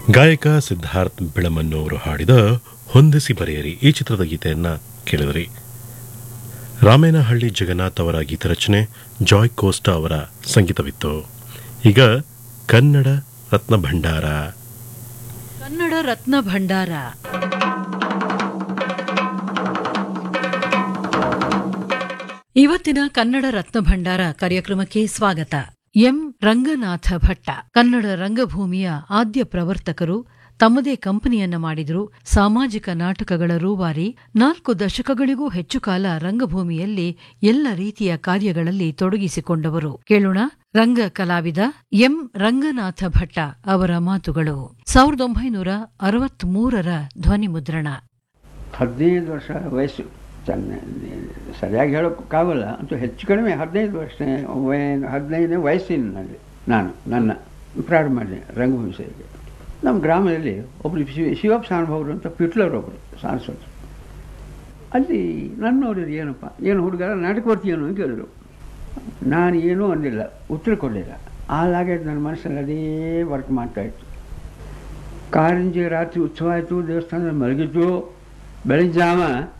ಗಾಯಕ ಸಿದ್ಧಾರ್ಥ್ ಬೆಳಮನ್ನವರು ಹಾಡಿದ ಹೊಂದಿಸಿ ಬರೆಯರಿ ಈ ಚಿತ್ರದ ಗೀತೆಯನ್ನ ಕೇಳಿದ್ರಿ ರಾಮೇನಹಳ್ಳಿ ಜಗನ್ನಾಥ್ ಅವರ ಗೀತರಚನೆ ಜಾಯ್ ಕೋಸ್ಟಾ ಅವರ ಸಂಗೀತವಿತ್ತು ಈಗ ಕನ್ನಡ ರತ್ನ ಭಂಡಾರ ಕನ್ನಡ ರತ್ನ ಭಂಡಾರ ಇವತ್ತಿನ ಕನ್ನಡ ರತ್ನ ಭಂಡಾರ ಕಾರ್ಯಕ್ರಮಕ್ಕೆ ಸ್ವಾಗತ ಎಂ ರಂಗನಾಥ ಭಟ್ಟ ಕನ್ನಡ ರಂಗಭೂಮಿಯ ಆದ್ಯ ಪ್ರವರ್ತಕರು ತಮ್ಮದೇ ಕಂಪನಿಯನ್ನ ಮಾಡಿದ್ರು ಸಾಮಾಜಿಕ ನಾಟಕಗಳ ರೂವಾರಿ ನಾಲ್ಕು ದಶಕಗಳಿಗೂ ಹೆಚ್ಚು ಕಾಲ ರಂಗಭೂಮಿಯಲ್ಲಿ ಎಲ್ಲ ರೀತಿಯ ಕಾರ್ಯಗಳಲ್ಲಿ ತೊಡಗಿಸಿಕೊಂಡವರು ಕೇಳೋಣ ರಂಗ ಕಲಾವಿದ ಎಂ ರಂಗನಾಥ ಭಟ್ಟ ಅವರ ಮಾತುಗಳು ಸಾವಿರದ ಒಂಬೈನೂರ ಅರವತ್ಮೂರರ ಧ್ವನಿ ಮುದ್ರಣ ಹದಿನೈದು ವರ್ಷ ವಯಸ್ಸು ಚೆನ್ನ ಸರಿಯಾಗಿ ಹೇಳೋಕ್ಕಾಗಲ್ಲ ಅಂತೂ ಹೆಚ್ಚು ಕಡಿಮೆ ಹದಿನೈದು ವರ್ಷ ವಯ- ಹದಿನೈದನೇ ವಯಸ್ಸಿನಲ್ಲಿ ನಾನು ನನ್ನ ಪ್ರಾರಂಭ ಮಾಡಿದೆ ರಂಗಭೂಮಿ ಸೇವೆಗೆ ನಮ್ಮ ಗ್ರಾಮದಲ್ಲಿ ಒಬ್ಬರು ಶಿವ ಶಿವಪ್ಪ ಸಾನುಭವರು ಅಂತ ಪಿಟ್ಲರ್ ಒಬ್ಬರು ಸಾಂಸ್ಕೃತ ಅಲ್ಲಿ ನನ್ನ ನೋಡಿದ್ರು ಏನಪ್ಪ ಏನು ಹುಡುಗ ನಾಟಕ ಬರ್ತೀಯೇನು ಅಂತ ಕೇಳಿದ್ರು ನಾನು ಏನೂ ಅಂದಿಲ್ಲ ಉತ್ತರ ಕೊಡಲಿಲ್ಲ ಹಾಗಾಗಿ ನನ್ನ ಮನಸ್ಸಲ್ಲಿ ಅದೇ ವರ್ಕ್ ಮಾಡ್ತಾಯಿತ್ತು ಕಾರಂಜಿ ರಾತ್ರಿ ಉತ್ಸವ ಆಯಿತು ದೇವಸ್ಥಾನದಲ್ಲಿ ಮಲಗಿದ್ದು ಬೆಳಗ್ಗೆ ಜಾವ